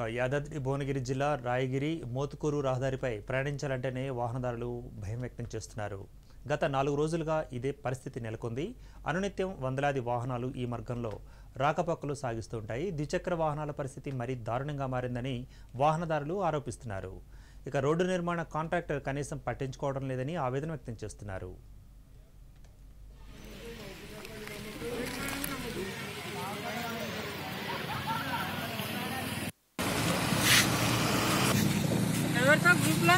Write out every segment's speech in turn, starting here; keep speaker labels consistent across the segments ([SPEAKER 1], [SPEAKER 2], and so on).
[SPEAKER 1] ఇక యాదాద్రి భువనగిరి జిల్లా రాయగిరి మోతుకూరు రహదారిపై ప్రయాణించాలంటేనే వాహనదారులు భయం వ్యక్తం చేస్తున్నారు గత నాలుగు రోజులుగా ఇదే పరిస్థితి నెలకొంది అనునిత్యం వందలాది వాహనాలు ఈ మార్గంలో రాకపోకలు సాగిస్తుంటాయి ద్విచక్ర వాహనాల పరిస్థితి మరీ దారుణంగా మారిందని వాహనదారులు ఆరోపిస్తున్నారు ఇక రోడ్డు నిర్మాణ కాంట్రాక్టర్ కనీసం పట్టించుకోవడం లేదని ఆవేదన వ్యక్తం చేస్తున్నారు
[SPEAKER 2] ఎవరితో గ్రూప్లో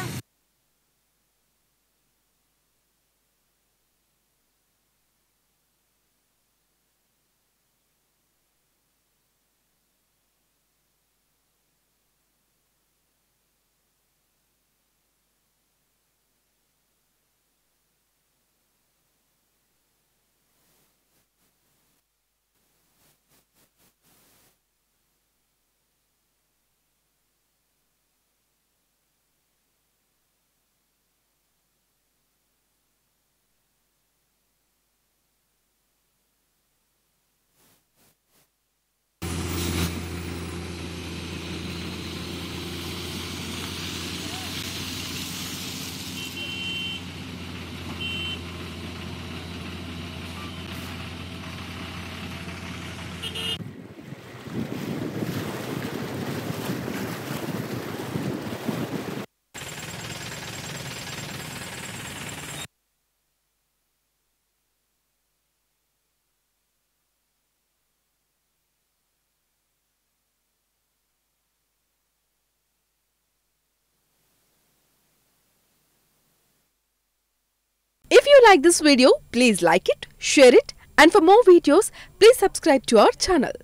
[SPEAKER 3] If you like this video, please like it, share it, and for more videos, please subscribe to our channel.